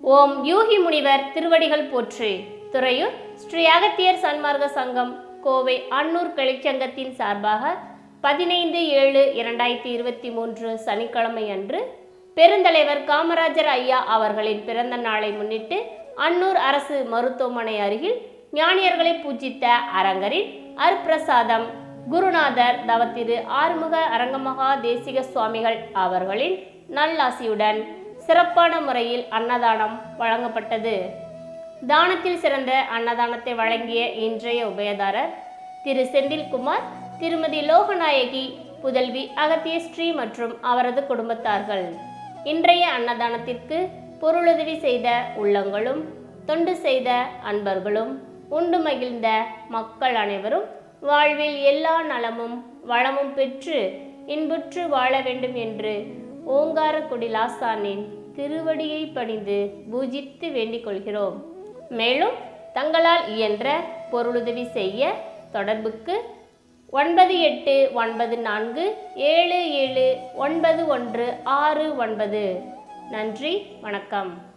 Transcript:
ஓம் யூகி முனிவர் திருவடிகள் போற்றி துறையூர் ஸ்ரீ அகத்தியர் சன்மார்க்க சங்கம் கோவை அன்னூர் கிளைச்சங்கத்தின் சார்பாக பதினைந்து ஏழு இரண்டாயிரத்தி இருபத்தி மூன்று சனிக்கிழமை அன்று பெருந்தலைவர் காமராஜர் ஐயா அவர்களின் பிறந்த நாளை முன்னிட்டு அன்னூர் அரசு மருத்துவமனை அருகில் ஞானியர்களை பூஜித்த அரங்கரின் அருப்பிரசாதம் குருநாதர் தவத்திரு ஆறுமுக அரங்கமகா தேசிக சுவாமிகள் அவர்களின் நல்லாசியுடன் சிறப்பான முறையில் அன்னதானம் வழங்கப்பட்டது தானத்தில் சிறந்த அன்னதானத்தை வழங்கிய இன்றைய உபயதாரர் திரு செந்தில்குமார் திருமதி லோகநாயகி புதல்வி அகத்திய ஸ்ரீ மற்றும் அவரது குடும்பத்தார்கள் இன்றைய அன்னதானத்திற்கு பொருளுதவி செய்த உள்ளங்களும் தொண்டு செய்த அன்பர்களும் உண்டு மகிழ்ந்த மக்கள் அனைவரும் வாழ்வில் எல்லா நலமும் வளமும் பெற்று இன்புற்று வாழ வேண்டும் என்று ஓங்காரக்குடி லாசானின் திருவடியை பணிந்து பூஜித்து வேண்டிக் கொள்கிறோம் மேலும் தங்களால் இயன்ற பொருளுதவி செய்ய தொடர்புக்கு ஒன்பது எட்டு ஒன்பது நான்கு ஏழு ஏழு ஒன்பது ஒன்று ஆறு ஒன்பது நன்றி வணக்கம்